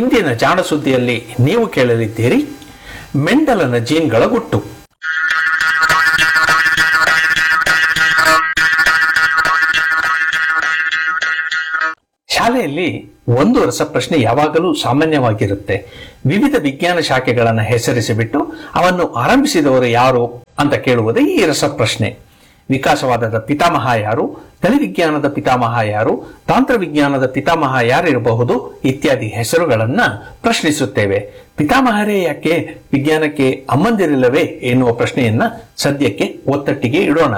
ಇಂದಿನ ಜಾಣ ಸುದ್ದಿಯಲ್ಲಿ ನೀವು ಕೇಳಲಿದ್ದೀರಿ ಮೆಂಡಲನ ಜೀನ್ಗಳ ಗುಟ್ಟು ಶಾಲೆಯಲ್ಲಿ ಒಂದು ರಸಪ್ರಶ್ನೆ ಯಾವಾಗಲೂ ಸಾಮಾನ್ಯವಾಗಿರುತ್ತೆ ವಿವಿಧ ವಿಜ್ಞಾನ ಶಾಖೆಗಳನ್ನು ಹೆಸರಿಸಿಬಿಟ್ಟು ಅವನ್ನು ಆರಂಭಿಸಿದವರು ಯಾರು ಅಂತ ಕೇಳುವುದೇ ಈ ರಸಪ್ರಶ್ನೆ ವಿಕಾಸವಾದದ ಪಿತಾಮಹ ಯಾರು ತಳಿವಿಜ್ಞಾನದ ಪಿತಾಮಹ ಯಾರು ತಾಂತ್ರವಿಜ್ಞಾನದ ಪಿತಾಮಹ ಯಾರಿರಬಹುದು ಇತ್ಯಾದಿ ಹೆಸರುಗಳನ್ನ ಪ್ರಶ್ನಿಸುತ್ತೇವೆ ಪಿತಾಮಹರೇ ಯಾಕೆ ವಿಜ್ಞಾನಕ್ಕೆ ಅಮ್ಮಂದಿರಿಲ್ಲವೇ ಎನ್ನುವ ಪ್ರಶ್ನೆಯನ್ನ ಸದ್ಯಕ್ಕೆ ಒತ್ತಟ್ಟಿಗೆ ಇಡೋಣ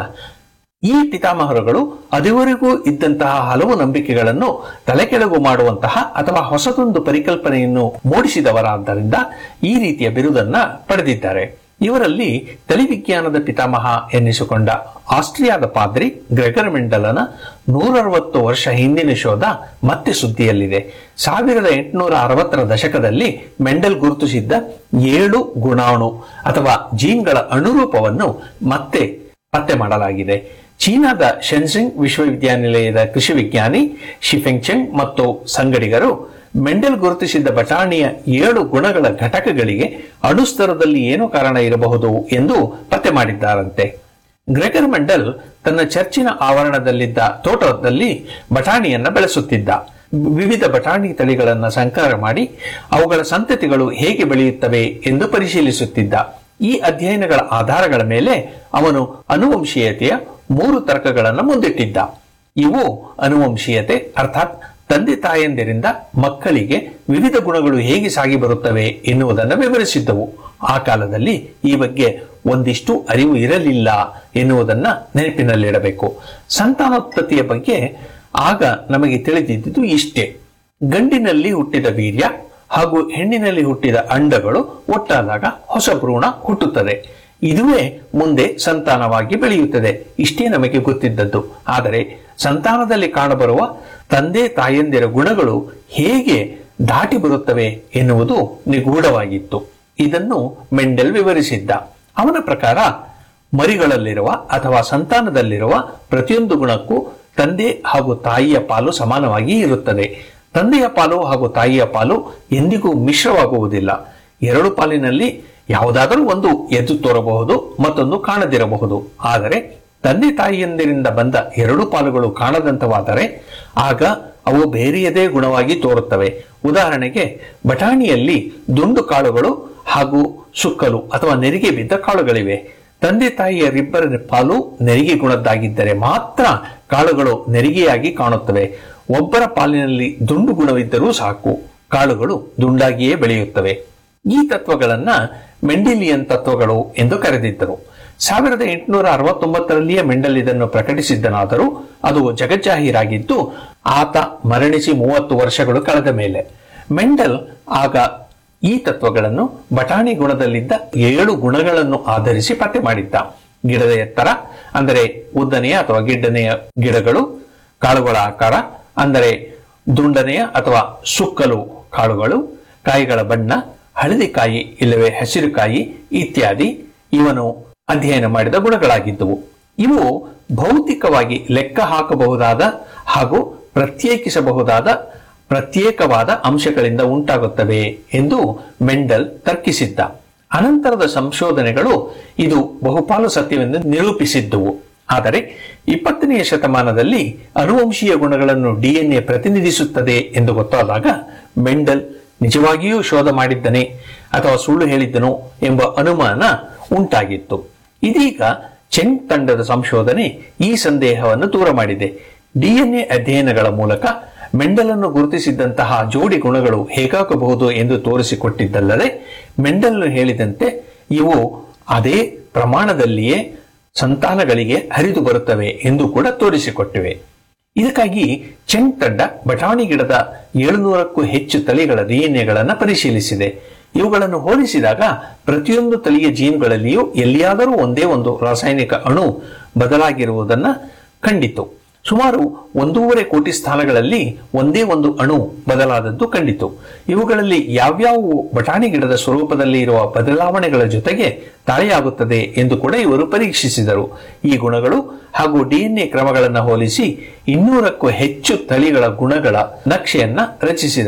ಈ ಪಿತಾಮಹರುಗಳು ಅದುವರೆಗೂ ಇದ್ದಂತಹ ಹಲವು ನಂಬಿಕೆಗಳನ್ನು ತಲೆಕೆಳಗು ಮಾಡುವಂತಹ ಅಥವಾ ಹೊಸದೊಂದು ಪರಿಕಲ್ಪನೆಯನ್ನು ಮೂಡಿಸಿದವರಾದ್ದರಿಂದ ಈ ರೀತಿಯ ಬಿರುದನ್ನ ಪಡೆದಿದ್ದಾರೆ ಇವರಲ್ಲಿ ತಳಿವಿಜ್ಞಾನದ ಪಿತಾಮಹ ಎನ್ನಿಸಿಕೊಂಡ ಆಸ್ಟ್ರಿಯಾದ ಪಾದ್ರಿ ಗ್ರೆಗರ್ ಮೆಂಡಲನ ನೂರರವತ್ತು ವರ್ಷ ಹಿಂದಿನ ಶೋಧ ಮತ್ತೆ ಸುದ್ದಿಯಲ್ಲಿದೆ ಸಾವಿರದ ಎಂಟುನೂರ ಅರವತ್ತರ ದಶಕದಲ್ಲಿ ಮೆಂಡಲ್ ಗುರುತಿಸಿದ್ದ ಏಳು ಗುಣಾಣು ಅಥವಾ ಜೀನ್ಗಳ ಅನುರೂಪವನ್ನು ಮತ್ತೆ ಪತ್ತೆ ಮಾಡಲಾಗಿದೆ ಚೀನಾದ ಶೆನ್ಸಿಂಗ್ ವಿಶ್ವವಿದ್ಯಾನಿಲಯದ ಕೃಷಿ ವಿಜ್ಞಾನಿ ಶಿಫೆಂಗ್ಚೆಂಗ್ ಮತ್ತು ಸಂಗಡಿಗರು ಮೆಂಡೆಲ್ ಗುರುತಿಸಿದ್ದ ಬಟಾಣಿಯ ಏಳು ಗುಣಗಳ ಘಟಕಗಳಿಗೆ ಅಣುಸ್ತರದಲ್ಲಿ ಏನು ಕಾರಣ ಇರಬಹುದು ಎಂದು ಪತ್ತೆ ಮಾಡಿದ್ದಾರಂತೆ ಗ್ರೆಗರ್ ಮೆಂಡಲ್ ತನ್ನ ಚರ್ಚಿನ ಆವರಣದಲ್ಲಿದ್ದ ತೋಟದಲ್ಲಿ ಬಟಾಣಿಯನ್ನ ಬೆಳೆಸುತ್ತಿದ್ದ ವಿವಿಧ ಬಟಾಣಿ ತಳಿಗಳನ್ನು ಸಂಕರ ಮಾಡಿ ಅವುಗಳ ಸಂತತಿಗಳು ಹೇಗೆ ಬೆಳೆಯುತ್ತವೆ ಎಂದು ಪರಿಶೀಲಿಸುತ್ತಿದ್ದ ಈ ಅಧ್ಯಯನಗಳ ಆಧಾರಗಳ ಮೇಲೆ ಅವನು ಅನುವಂಶೀಯತೆಯ ಮೂರು ತರ್ಕಗಳನ್ನು ಮುಂದಿಟ್ಟಿದ್ದ ಇವು ಅನುವಂಶೀಯತೆ ಅರ್ಥಾತ್ ತಂದೆ ತಾಯಂದಿರಿಂದ ಮಕ್ಕಳಿಗೆ ವಿವಿಧ ಗುಣಗಳು ಹೇಗೆ ಸಾಗಿ ಬರುತ್ತವೆ ಎನ್ನುವುದನ್ನು ವಿವರಿಸಿದ್ದವು ಆ ಕಾಲದಲ್ಲಿ ಈ ಬಗ್ಗೆ ಒಂದಿಷ್ಟು ಅರಿವು ಇರಲಿಲ್ಲ ಎನ್ನುವುದನ್ನ ನೆನಪಿನಲ್ಲಿಡಬೇಕು ಸಂತಾನೋತ್ಪತ್ತಿಯ ಬಗ್ಗೆ ಆಗ ನಮಗೆ ತಿಳಿದಿದ್ದುದು ಇಷ್ಟೇ ಗಂಡಿನಲ್ಲಿ ಹುಟ್ಟಿದ ವೀರ್ಯ ಹಾಗೂ ಹೆಣ್ಣಿನಲ್ಲಿ ಹುಟ್ಟಿದ ಅಂಡಗಳು ಒಟ್ಟಾದಾಗ ಹೊಸ ಭ್ರೂಣ ಹುಟ್ಟುತ್ತದೆ ಇದುವೇ ಮುಂದೆ ಸಂತಾನವಾಗಿ ಬೆಳೆಯುತ್ತದೆ ಇಷ್ಟೇ ನಮಗೆ ಗೊತ್ತಿದ್ದದ್ದು ಆದರೆ ಸಂತಾನದಲ್ಲಿ ಕಾಣಬರುವ ತಂದೆ ತಾಯಂದಿರ ಗುಣಗಳು ಹೇಗೆ ದಾಟಿ ಬರುತ್ತವೆ ಎನ್ನುವುದು ನಿಗೂಢವಾಗಿತ್ತು ಇದನ್ನು ಮೆಂಡೆಲ್ ವಿವರಿಸಿದ್ದ ಅವನ ಪ್ರಕಾರ ಮರಿಗಳಲ್ಲಿರುವ ಅಥವಾ ಸಂತಾನದಲ್ಲಿರುವ ಪ್ರತಿಯೊಂದು ಗುಣಕ್ಕೂ ತಂದೆ ಹಾಗೂ ತಾಯಿಯ ಪಾಲು ಸಮಾನವಾಗಿ ಇರುತ್ತದೆ ತಂದೆಯ ಪಾಲು ಹಾಗೂ ತಾಯಿಯ ಪಾಲು ಎಂದಿಗೂ ಮಿಶ್ರವಾಗುವುದಿಲ್ಲ ಎರಡು ಪಾಲಿನಲ್ಲಿ ಯಾವುದಾದರೂ ಒಂದು ಎದ್ದು ತೋರಬಹುದು ಮತ್ತೊಂದು ಕಾಣದಿರಬಹುದು ಆದರೆ ತಂದೆ ತಾಯಿಯಂದಿರಿಂದ ಬಂದ ಎರಡು ಪಾಲುಗಳು ಕಾಣದಂತವಾದರೆ ಆಗ ಅವು ಬೇರೆಯದೇ ಗುಣವಾಗಿ ತೋರುತ್ತವೆ ಉದಾಹರಣೆಗೆ ಬಟಾಣಿಯಲ್ಲಿ ದುಂಡು ಕಾಳುಗಳು ಹಾಗೂ ಸುಕ್ಕಲು ಅಥವಾ ನೆರಿಗೆ ಬಿದ್ದ ಕಾಳುಗಳಿವೆ ತಂದೆ ತಾಯಿಯರಿಬ್ಬರ ಪಾಲು ನೆರಿಗೆ ಗುಣದ್ದಾಗಿದ್ದರೆ ಮಾತ್ರ ಕಾಳುಗಳು ನೆರಿಗೆಯಾಗಿ ಕಾಣುತ್ತವೆ ಒಬ್ಬರ ಪಾಲಿನಲ್ಲಿ ದುಂಡು ಗುಣವಿದ್ದರೂ ಸಾಕು ಕಾಳುಗಳು ದುಂಡಾಗಿಯೇ ಬೆಳೆಯುತ್ತವೆ ಈ ತತ್ವಗಳನ್ನ ಮೆಂಡಿಲಿಯನ್ ತತ್ವಗಳು ಎಂದು ಕರೆದಿದ್ದರು ಸಾವಿರದ ಎಂಟುನೂರ ಅರವತ್ತೊಂಬತ್ತರಲ್ಲಿಯೇ ಮೆಂಡಲ್ ಇದನ್ನು ಪ್ರಕಟಿಸಿದ್ದನಾದರೂ ಅದು ಜಗಜ್ಜಾಹೀರಾಗಿದ್ದು ಆತ ಮರಣಿಸಿ ಮೂವತ್ತು ವರ್ಷಗಳು ಕಳೆದ ಮೇಲೆ ಮೆಂಡಲ್ ಆಗ ಈ ತತ್ವಗಳನ್ನು ಬಟಾಣಿ ಗುಣದಲ್ಲಿದ್ದ ಏಳು ಗುಣಗಳನ್ನು ಆಧರಿಸಿ ಪತ್ತೆ ಮಾಡಿದ್ದ ಗಿಡದ ಎತ್ತರ ಅಂದರೆ ಉದ್ದನೆಯ ಅಥವಾ ಗಿಡ್ಡನೆಯ ಗಿಡಗಳು ಕಾಳುಗಳ ಆಕಾರ ಅಂದರೆ ದುಂಡನೆಯ ಅಥವಾ ಸುಕ್ಕಲು ಕಾಳುಗಳು ಕಾಯಿಗಳ ಬಣ್ಣ ಹಳದಿ ಕಾಯಿ ಇಲ್ಲವೇ ಹಸಿರು ಕಾಯಿ ಇತ್ಯಾದಿ ಇವನು ಅಧ್ಯಯನ ಮಾಡಿದ ಗುಣಗಳಾಗಿದ್ದವು ಇವು ಭೌತಿಕವಾಗಿ ಲೆಕ್ಕ ಹಾಕಬಹುದಾದ ಹಾಗೂ ಪ್ರತ್ಯೇಕಿಸಬಹುದಾದ ಪ್ರತ್ಯೇಕವಾದ ಅಂಶಗಳಿಂದ ಉಂಟಾಗುತ್ತವೆ ಎಂದು ಮೆಂಡಲ್ ತರ್ಕಿಸಿದ್ದ ಅನಂತರದ ಸಂಶೋಧನೆಗಳು ಇದು ಬಹುಪಾಲು ಸತ್ಯವೆಂದು ನಿರೂಪಿಸಿದ್ದುವು ಆದರೆ ಇಪ್ಪತ್ತನೆಯ ಶತಮಾನದಲ್ಲಿ ಅನುವಂಶೀಯ ಗುಣಗಳನ್ನು ಡಿಎನ್ಎ ಪ್ರತಿನಿಧಿಸುತ್ತದೆ ಎಂದು ಗೊತ್ತಾದಾಗ ಮೆಂಡಲ್ ನಿಜವಾಗಿಯೂ ಶೋಧ ಮಾಡಿದ್ದನೆ ಅಥವಾ ಸುಳ್ಳು ಹೇಳಿದ್ದನೋ ಎಂಬ ಅನುಮಾನ ಉಂಟಾಗಿತ್ತು ಇದೀಗ ಚೆಂಗ್ ತಂಡದ ಸಂಶೋಧನೆ ಈ ಸಂದೇಹವನ್ನು ದೂರ ಮಾಡಿದೆ ಡಿಎನ್ಎ ಅಧ್ಯಯನಗಳ ಮೂಲಕ ಮೆಂಡಲನ್ನು ಗುರುತಿಸಿದ್ದಂತಹ ಜೋಡಿ ಗುಣಗಳು ಹೇಗಾಗಬಹುದು ಎಂದು ತೋರಿಸಿಕೊಟ್ಟಿದ್ದಲ್ಲದೆ ಮೆಂಡಲ್ ಹೇಳಿದಂತೆ ಇವು ಅದೇ ಪ್ರಮಾಣದಲ್ಲಿಯೇ ಸಂತಾನಗಳಿಗೆ ಹರಿದು ಬರುತ್ತವೆ ಎಂದು ಕೂಡ ತೋರಿಸಿಕೊಟ್ಟಿವೆ ಇದಕ್ಕಾಗಿ ಚೆಂಗ್ ತಂಡ ಬಟಾಣಿ ಗಿಡದ ಏಳುನೂರಕ್ಕೂ ಹೆಚ್ಚು ತಳಿಗಳ ಡಿಎನ್ಎಗಳನ್ನು ಪರಿಶೀಲಿಸಿದೆ ಇವುಗಳನ್ನು ಹೋಲಿಸಿದಾಗ ಪ್ರತಿಯೊಂದು ತಳಿಯ ಜೀನ್ಗಳಲ್ಲಿಯೂ ಎಲ್ಲಿಯಾದರೂ ಒಂದೇ ಒಂದು ರಾಸಾಯನಿಕ ಅಣು ಬದಲಾಗಿರುವುದನ್ನು ಕಂಡಿತು ಸುಮಾರು ಒಂದೂವರೆ ಕೋಟಿ ಸ್ಥಾನಗಳಲ್ಲಿ ಒಂದೇ ಒಂದು ಅಣು ಬದಲಾದದ್ದು ಕಂಡಿತು ಇವುಗಳಲ್ಲಿ ಯಾವ್ಯಾವು ಬಟಾಣಿ ಗಿಡದ ಸ್ವರೂಪದಲ್ಲಿ ಇರುವ ಬದಲಾವಣೆಗಳ ಜೊತೆಗೆ ತಾಳೆಯಾಗುತ್ತದೆ ಎಂದು ಕೂಡ ಇವರು ಪರೀಕ್ಷಿಸಿದರು ಈ ಗುಣಗಳು ಹಾಗೂ ಡಿಎನ್ಎ ಕ್ರಮಗಳನ್ನು ಹೋಲಿಸಿ ಇನ್ನೂರಕ್ಕೂ ಹೆಚ್ಚು ತಳಿಗಳ ಗುಣಗಳ ನಕ್ಷೆಯನ್ನ ರಚಿಸಿದರು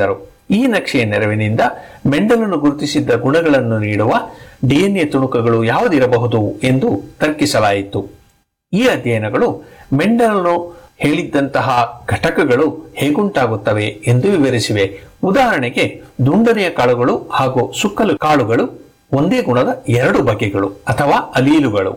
ಈ ನಕ್ಷೆಯ ನೆರವಿನಿಂದ ಮೆಂಡಲನು ಗುರುತಿಸಿದ್ದ ಗುಣಗಳನ್ನು ನೀಡುವ ಡಿಎನ್ಎ ತುಣುಕುಗಳು ಯಾವುದಿರಬಹುದು ಎಂದು ತರ್ಕಿಸಲಾಯಿತು ಈ ಅಧ್ಯಯನಗಳು ಮೆಂಡಲನು ಹೇಳಿದ್ದಂತಹ ಘಟಕಗಳು ಹೇಗುಂಟಾಗುತ್ತವೆ ಎಂದು ವಿವರಿಸಿವೆ ಉದಾಹರಣೆಗೆ ದುಂಡನೆಯ ಕಾಳುಗಳು ಹಾಗೂ ಸುಕ್ಕಲು ಕಾಳುಗಳು ಒಂದೇ ಗುಣದ ಎರಡು ಬಗೆಗಳು ಅಥವಾ ಅಲೀಲುಗಳು